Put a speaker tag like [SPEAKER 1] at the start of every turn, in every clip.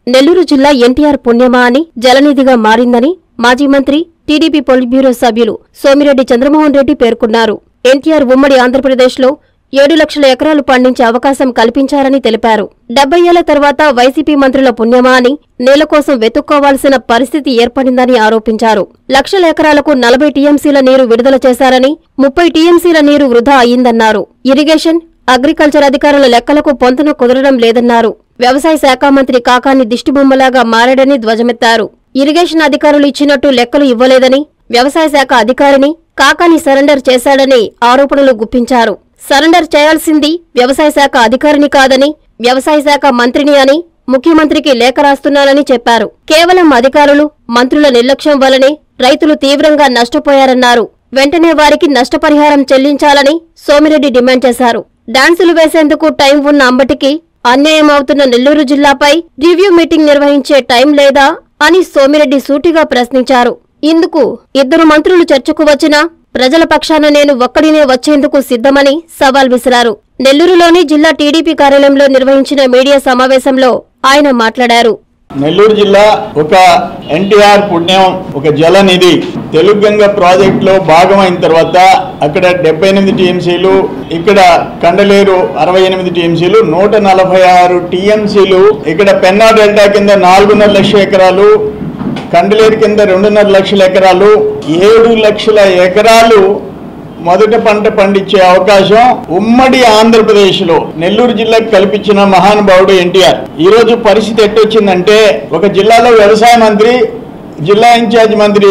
[SPEAKER 1] నెల్లూరు జిల్లా ఎన్టీఆర్ పుణ్యమా అని జలనిధిగా మారిందని మాజీ మంత్రి టీడీపీ పొలిట్ బ్యూరో సభ్యులు సోమిరెడ్డి చంద్రమోహన్ రెడ్డి పేర్కొన్నారు ఎన్టీఆర్ ఉమ్మడి ఆంధ్రప్రదేశ్లో ఏడు లక్షల ఎకరాలు పండించే అవకాశం కల్పించారని తెలిపారు డెబ్బై ఏళ్ల తర్వాత వైసీపీ మంత్రుల పుణ్యమా అని నేల కోసం వెతుక్కోవాల్సిన పరిస్థితి ఏర్పడిందని ఆరోపించారు లక్షల ఎకరాలకు నలభై టీఎంసీల నీరు విడుదల చేశారని ముప్పై టీఎంసీల నీరు వృధా అయ్యిందన్నారు ఇరిగేషన్ అగ్రికల్చర్ అధికారుల లెక్కలకు పొంతన కుదరడం లేదన్నారు వ్యవసాయ శాఖ మంత్రి కాకాని దిష్టిబొమ్మలాగా మారాడని ధ్వజమెత్తారు ఇరిగేషన్ అధికారులు ఇచ్చినట్టు లెక్కలు ఇవ్వలేదని వ్యవసాయ శాఖ అధికారిని కాకాని సరెండర్ చేశాడని ఆరోపణలు గుప్పించారు సరెండర్ చేయాల్సింది వ్యవసాయ శాఖ అధికారిని కాదని వ్యవసాయ శాఖ మంత్రిని అని ముఖ్యమంత్రికి లేఖ రాస్తున్నానని చెప్పారు కేవలం అధికారులు మంత్రుల నిర్లక్ష్యం వల్లనే రైతులు తీవ్రంగా నష్టపోయారన్నారు వెంటనే వారికి నష్టపరిహారం చెల్లించాలని సోమిరెడ్డి డిమాండ్ చేశారు డాన్సులు వేసేందుకు టైం ఉన్న అంబటికి అన్యాయం అవుతున్న నెల్లూరు జిల్లాపై రివ్యూ మీటింగ్ నిర్వహించే టైం లేదా అని సోమిరెడ్డి సూటిగా ప్రశ్నించారు ఇందుకు ఇద్దరు మంత్రులు చర్చకు వచ్చినా ప్రజల పక్షాన నేను ఒక్కడినే వచ్చేందుకు సిద్ధమని సవాల్ విసిరారు నెల్లూరులోని జిల్లా టీడీపీ కార్యాలయంలో నిర్వహించిన మీడియా సమావేశంలో ఆయన మాట్లాడారు
[SPEAKER 2] నెల్లూరు జిల్లా ఒక ఎన్టీఆర్ పుణ్యం ఒక జలనిధి తెలుగు గంగ ప్రాజెక్టులో భాగమైన తర్వాత అక్కడ డెబ్బై ఎనిమిది టీఎంసీలు ఇక్కడ కండలేరు అరవై ఎనిమిది టీఎంసీలు నూట నలభై ఆరు టీఎంసీలు ఇక్కడ పెన్నా డెల్టా కింద నాలుగున్నర లక్షల ఎకరాలు కండలేరు కింద రెండున్నర లక్షల ఎకరాలు ఏడు లక్షల ఎకరాలు మొదట పంట పండించే అవకాశం ఉమ్మడి ఆంధ్రప్రదేశ్ లో నెల్లూరు జిల్లాకు కల్పించిన మహానుభావుడు ఎన్టీఆర్ ఈ రోజు పరిస్థితి ఎట్టొచ్చిందంటే ఒక జిల్లాలో వ్యవసాయ మంత్రి జిల్లా ఇన్ఛార్జ్ మంత్రి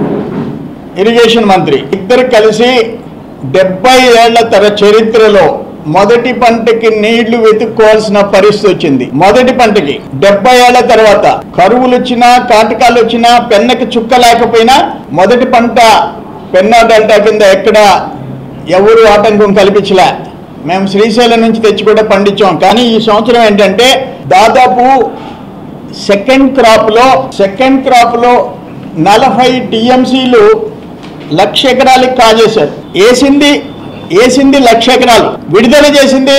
[SPEAKER 2] ఇరిగేషన్ మంత్రి ఇద్దరు కలిసి డెబ్బై ఏళ్ల తర చరిత్రలో మొదటి పంటకి నీళ్లు వెతుక్కోవాల్సిన పరిస్థితి వచ్చింది మొదటి పంటకి డెబ్బై ఏళ్ల తర్వాత కరువులు వచ్చినా కాటకాలు వచ్చినా పెన్నకి చుక్క లేకపోయినా మొదటి పంట పెన్నా డెల్టా కింద ఎక్కడ ఎవరు ఆటంకం కల్పించలే మేము శ్రీశైలం నుంచి తెచ్చి కూడా పండించాం కానీ ఈ సంవత్సరం ఏంటంటే దాదాపు సెకండ్ క్రాప్లో సెకండ్ క్రాప్లో నలభై టీఎంసీలు లక్ష ఎకరాలకు కాజేశారు వేసింది వేసింది లక్ష ఎకరాలు విడుదల చేసింది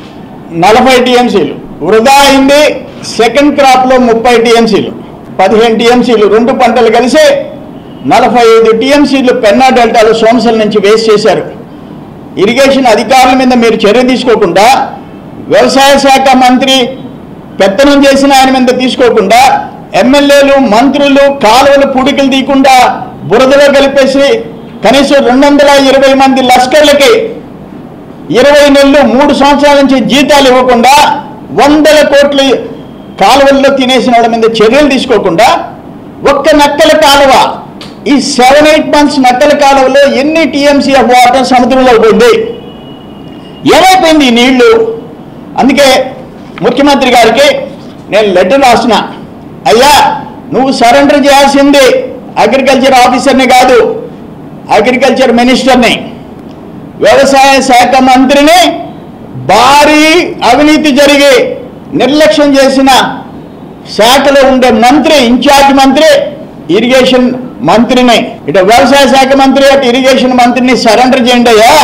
[SPEAKER 2] నలభై టీఎంసీలు వృధా అయింది సెకండ్ క్రాప్లో ముప్పై టీఎంసీలు పదిహేను టీఎంసీలు రెండు పంటలు కలిసి నలభై ఐదు టీఎంసీలు పెన్నా డెల్టాలు సోమసల నుంచి వేస్ట్ చేశారు ఇరిగేషన్ అధికారుల మీద మీరు చర్య తీసుకోకుండా వ్యవసాయ శాఖ మంత్రి పెత్తనం చేసిన ఆయన మీద తీసుకోకుండా ఎమ్మెల్యేలు మంత్రులు కాలువలు పుడికలు తీయకుండా బురదలో కలిపేసి కనీసం రెండు వందల ఇరవై మంది లష్కర్లకి ఇరవై నెలలు మూడు సంవత్సరాల నుంచి జీతాలు ఇవ్వకుండా వందల కోట్లు కాలువల్లో తినేసిన వాళ్ళ మీద చర్యలు తీసుకోకుండా ఒక్క నక్కల కాలువ ఈ సెవెన్ ఎయిట్ మంత్స్ నక్కల కాలువలో ఎన్ని టీఎంసీ ఆఫ్ వాటర్ సముద్రంలో పోయింది ఏమైపోయింది ఈ నీళ్లు అందుకే ముఖ్యమంత్రి గారికి నేను లెటర్ రాసిన అయ్యా నువ్వు సరెండర్ చేయాల్సింది అగ్రికల్చర్ ఆఫీసర్ని కాదు అగ్రికల్చర్ మినిస్టర్ని వ్యవసాయ శాఖ మంత్రిని భారీ అవినీతి జరిగి నిర్లక్ష్యం చేసిన శాఖలో ఉండే మంత్రి ఇన్ఛార్జ్ మంత్రి ఇరిగేషన్ మంత్రిని ఇటు వ్యవసాయ శాఖ మంత్రి అటు ఇరిగేషన్ మంత్రిని సరెండర్ చేయండి అయ్యా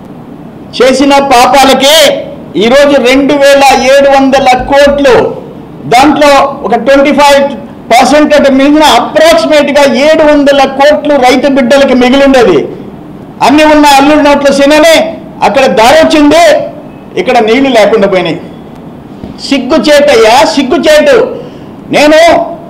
[SPEAKER 2] చేసిన పాపాలకి ఈరోజు రెండు వేల ఏడు వందల కోట్లు దాంట్లో ఒక ట్వంటీ ఫైవ్ పర్సెంట్ అంటే మిగిలిన అప్రాక్సిమేట్గా ఏడు వందల కోట్లు రైతు బిడ్డలకి మిగిలి ఉండేది అన్ని ఉన్న అల్లుడి నోట్ల సిననే అక్కడ దారి వచ్చింది ఇక్కడ నీళ్లు లేకుండా పోయినాయి సిగ్గుచేటయ్యా సిగ్గుచేటు నేను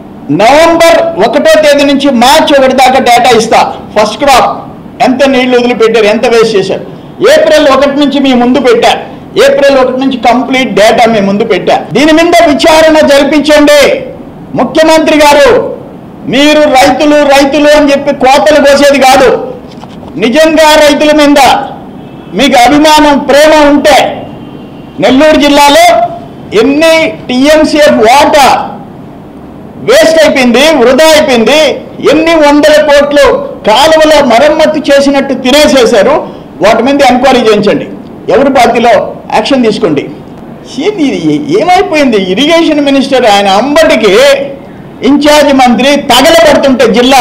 [SPEAKER 2] నవంబర్ ఒకటో తేదీ నుంచి మార్చి ఒకటి దాకా డేటా ఇస్తా ఫస్ట్ క్రాప్ ఎంత నీళ్లు వదిలిపెట్టారు ఎంత వేస్ట్ చేశారు ఏప్రిల్ ఒకటి నుంచి మీ ముందు పెట్టా ఏప్రిల్ ఒకటి నుంచి కంప్లీట్ డేటా మీ ముందు పెట్టా దీని మీద విచారణ జరిపించండి ముఖ్యమంత్రి గారు మీరు రైతులు రైతులు అని చెప్పి కోతలు కోసేది కాదు నిజంగా రైతుల మీద మీకు అభిమానం ప్రేమ ఉంటే నెల్లూరు జిల్లాలో ఎన్ని టీఎంసీఎఫ్ వాటర్ వేస్ట్ అయిపోయింది వృధా అయిపోయింది ఎన్ని వందల కోట్లు కాలువల మరమ్మతు చేసినట్టు తినేసేశారు వాటి మీద ఎంక్వైరీ చేయించండి ఎవరి పార్టీలో యాక్షన్ తీసుకోండి ఏంది ఇది? ఏమైపోయింది ఇరిగేషన్ మినిస్టర్ ఆయన అంబటికి ఇన్ఛార్జ్ మంత్రి తగలబడుతుంటే జిల్లా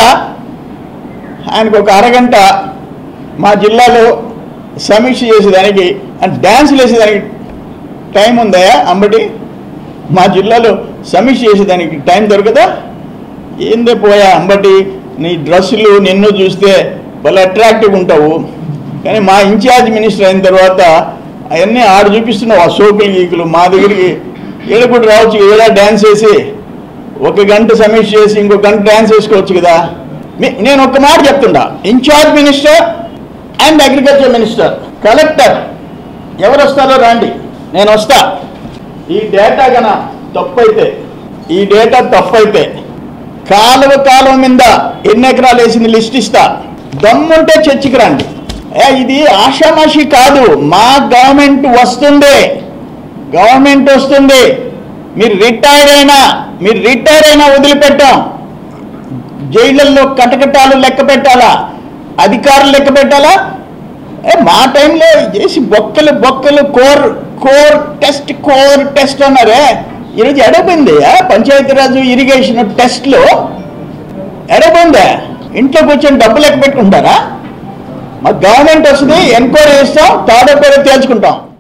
[SPEAKER 2] ఆయనకు ఒక అరగంట మా జిల్లాలో సమీక్ష చేసేదానికి డ్యాన్సులు వేసేదానికి టైం ఉందా అంబటి మా జిల్లాలో సమీక్ష చేసేదానికి టైం దొరకదా ఏందే పోయా అంబటి నీ డ్రెస్సులు నిన్ను చూస్తే భలే అట్రాక్టివ్ ఉంటావు కానీ మా ఇన్ఛార్జ్ మినిస్టర్ అయిన తర్వాత అవన్నీ ఆడ చూపిస్తున్నావు ఆ సోకులు గీకులు మా దగ్గరికి ఈడ కూడా రావచ్చు ఈడ డ్యాన్స్ వేసి ఒక గంట సమీక్ష చేసి ఇంకో గంట డ్యాన్స్ వేసుకోవచ్చు కదా మీ- నేను ఒక మాట చెప్తుండా incharge minister and agriculture minister collector ఎవరు వస్తారో రండి నేను వస్తా ఈ డేటా గన తప్పైతే ఈ డేటా తప్పైతే కాలువ కాలువ మీద ఎన్ని ఎకరాలు వేసింది లిస్ట్ ఇస్తా దమ్ముంటే చర్చికి రండి ఏ, ఇది ఆషామాషి కాదు మా గవర్నమెంట్ వస్తుంది గవర్నమెంట్ వస్తుంది మీరు రిటైర్ అయినా మీరు రిటైర్ అయినా వదిలిపెట్టాం జైళ్ళల్లో కటకటాలు లెక్క పెట్టాలా అధికారులు లెక్క పెట్టాలా ఏ మా టైంలో చేసి బొక్కలు బొక్కలు core core test core test అన్నారే ఈరోజు ఎడపోయింది పంచాయతీరాజు ఇరిగేషన్ టెస్ట్లో ఎడపోయిందా ఇంట్లో కూర్చొని డబ్బు లెక్క పెట్టుకుంటారా మా గవర్నమెంట్ వస్తుంది ఎంక్వైరీ చేస్తాం తాడో పేరు తేల్చుకుంటాం